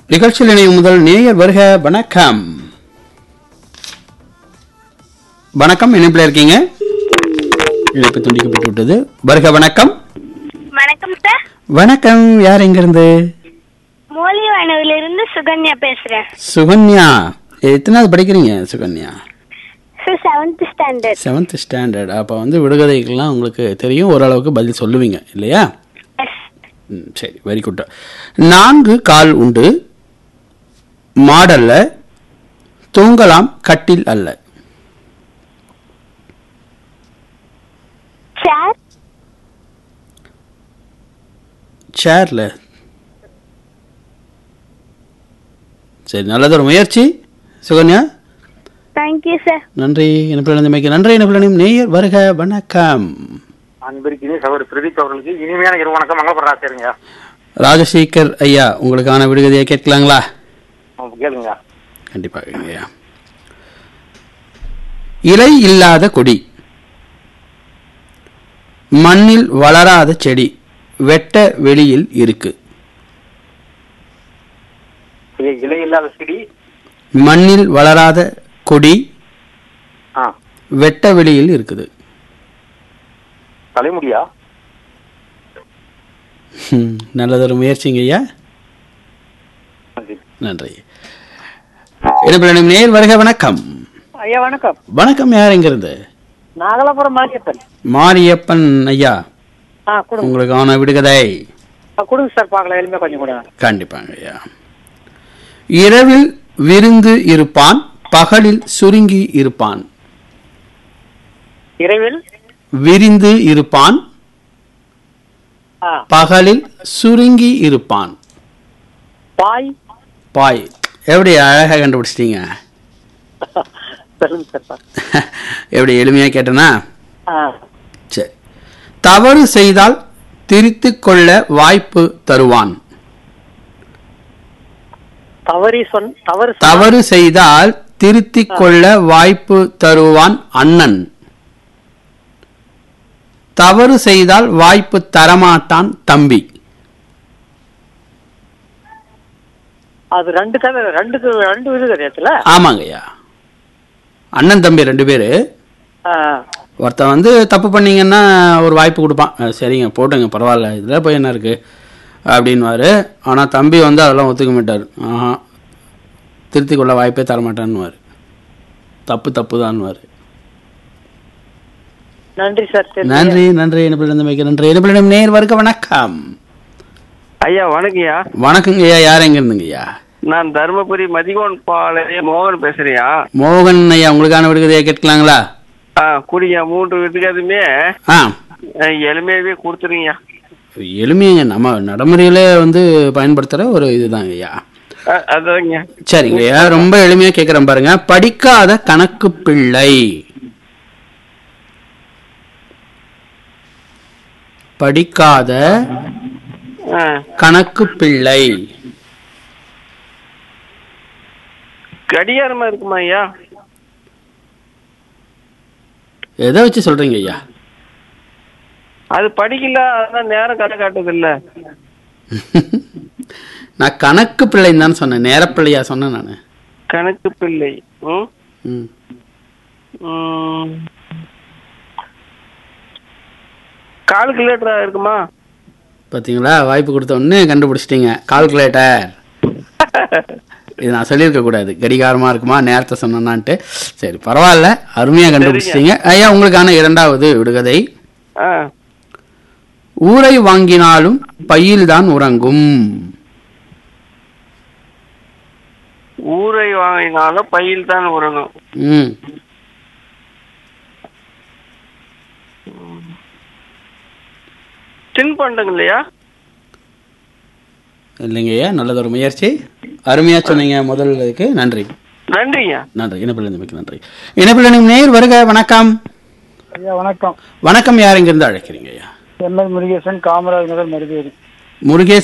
நிகழ்ச்சியில் இணையும் முதல் நேயர் வருக வணக்கம் வணக்கம் இணைப்பில் இருக்கீங்க இணைப்பு துண்டிக்கப்பட்டு விட்டது வருக வணக்கம் வணக்கம் சார் வணக்கம் யார் எங்கிருந்து மூலிவானவிலிருந்து சுகன்யா பேசுறேன் சுகன்யா எத்தனாவது படிக்கிறீங்க Sukanya sir seventh standard seventh standard அப்போ வந்து விடுகதைகள்லாம் உங்களுக்கு தெரியும் ஓரளவுக்கு பதில் சொல்லுவீங்க இல்லையா ம், சரி வெரி குட் நான்கு கால் உண்டு மாடல்ல தூங்கலாம் கட்டில் அல்ல சார் சேர்ல சரி நல்லதொரு முயற்சி சுகன்யா தேங்க்யூ சார் நன்றி இனப்பிள்ளமைக்கு நன்றி இனப்பிள்ளையும் நேயர் வருக வணக்கம் அன்பிற்கினி சகோதரி பிரதீப் அவர்களுக்கு இனிமையான இரவு வணக்கம் மங்களபுரம் ஆசிரியருங்க ராஜசேகர் ஐயா உங்களுக்கான விடுகதையை கேட்கலாங்களா கேளுங்க கண்டிப்பாக ஐயா இலை இல்லாத கொடி மண்ணில் வளராத செடி வெட்ட வெளியில் இருக்கு இது இலை இல்லாத செடி மண்ணில் வளராத கொடி ஆ வெட்ட வெளியில் இருக்குது தலைமுடியா ஹம், நல்லதொரு முயற்சிங்க ஐயா நன்றி இடப்பிள்ளையும் நேர் வருக வணக்கம் ஐயா வணக்கம் வணக்கம் யார் எங்கிருந்து நாகலாபுரம் மாரியப்பன் மாரியப்பன் ஐயா ஆ கொடுங்க உங்களுக்கான விடுகதை ஆ, கொடுங்க சார் பார்க்கலாம் எளிமையாக கொஞ்சம் கொடுங்க கண்டிப்பாங்க ஐயா இரவில் விருந்து இருப்பான் பகலில் சுருங்கி இருப்பான் இரவில் விரிந்து இருப்பான் ஆ பகலில் சுருங்கி இருப்பான் பாய் பாய் எப்படி அழகா கண்டுபிடிச்சிட்டீங்க சொல்லுங்க சார் பா. எப்படி எளிமையா கேட்டனா ஆ சரி தவறு செய்தால் திருத்திக் கொள்ள வாய்ப்பு தருவான் தவறி சொன் தவறு சொன்னா- தவறு செய்தால் திருத்திக் கொள்ள வாய்ப்பு தருவான் அண்ணன் தவறு செய்தால் வாய்ப்பு தரமாட்டான் தம்பி அது ரெண்டு கதை ரெண்டுக்கு ரெண்டு இது கதையத்துல ஆமாங்கய்யா அண்ணன் தம்பி ரெண்டு பேரு ஆ ஒருத்தன் வந்து தப்பு பண்ணீங்கன்னா ஒரு வாய்ப்பு கொடுப்பான் அஹ் சரிங்க போட்டுங்க பரவாயில்ல இதில் போய் என்ன இருக்கு அப்படின்வாரு ஆனால் தம்பி வந்து அதெல்லாம் ஒத்துக்க மாட்டார் ஆஹா திருத்திக் கொள்ள வாய்ப்பே தரமாட்டான்னுவார் தப்பு தப்பு தான்வார் நன்றி சார் சரி நன்றி நன்றி இனப்பிள்ளை வைக்க நன்றி இனப்பிள்ளிடம் நேர் வருக வணக்கம் ஐயா வணக்கம்யா வணக்கங்க ஐயா யார் எங்க இருந்துங்கய்யா நான் தருமபுரி மதிகோன் பாளைய மோகன் பேசுறியா மோகன் ஐயா உங்களுக்கான விடுகதையை கேட்கலாங்களா ஆ குடிங்க மூன்று வீட்டுக்காதுமே ஆ எளிமையாவே கொடுத்துருங்க எளிமைங்க நம்ம நடைமுறையில வந்து பயன்படுத்துற ஒரு இதுதாங்க ஐயா அதாங்க சரிங்க ஐயா ரொம்ப எளிமையா கேட்குறேன் பாருங்க படிக்காத கணக்கு பிள்ளை படிக்காத ஆ, கணக்கு பிள்ளை கடிகாரமா இருக்குமா ஐயா எதை வச்சு சொல்றீங்க ஐயா அது படிக்கல அதான் நேரம் கணக்கு காட்டுது இல்ல நான் கணக்கு பிள்ளைன்னு தான் சொன்னேன் நேரப்பிள்ளையா சொன்னேன் நான் கணக்கு பிள்ளை ம் ம் ம். கால்குலேட்டரா இருக்குமா பாத்தீங்களா வாய்ப்பு கொடுத்த உடனே கண்டுபிடிச்சிட்டீங்க கால்குலேட்டர் இது நான் சொல்லியிருக்க கூடாது கடிகாரமா இருக்குமா நேரத்தை சொன்னான்ட்டு சரி பரவாயில்ல அருமையா கண்டுபிடிச்சிட்டீங்க ஐயா உங்களுக்கான இரண்டாவது விடுகதை ஆ ஊரை வாங்கினாலும் பையில் தான் உறங்கும் ஊரை வாங்கினாலும் பையில் தான் உறங்கும் ம் தின்பண்டங்க இல்லையா இல்லைங்க ஐயா நல்லதொரு முயற்சி அருமையா சொன்னீங்க முதல் இதுக்கு நன்றி நன்றிங்க நன்றி இனப்பிள்ளை மிக்க நன்றி இனப்பிள்ளை நேர் வருக வணக்கம் ஐயா வணக்கம் வணக்கம் யார் இங்கிருந்து அழைக்கிறீங்க ஐயா எம்எல் முருகேசன் காமராஜ் நகர் மருதேரி முருகேசன்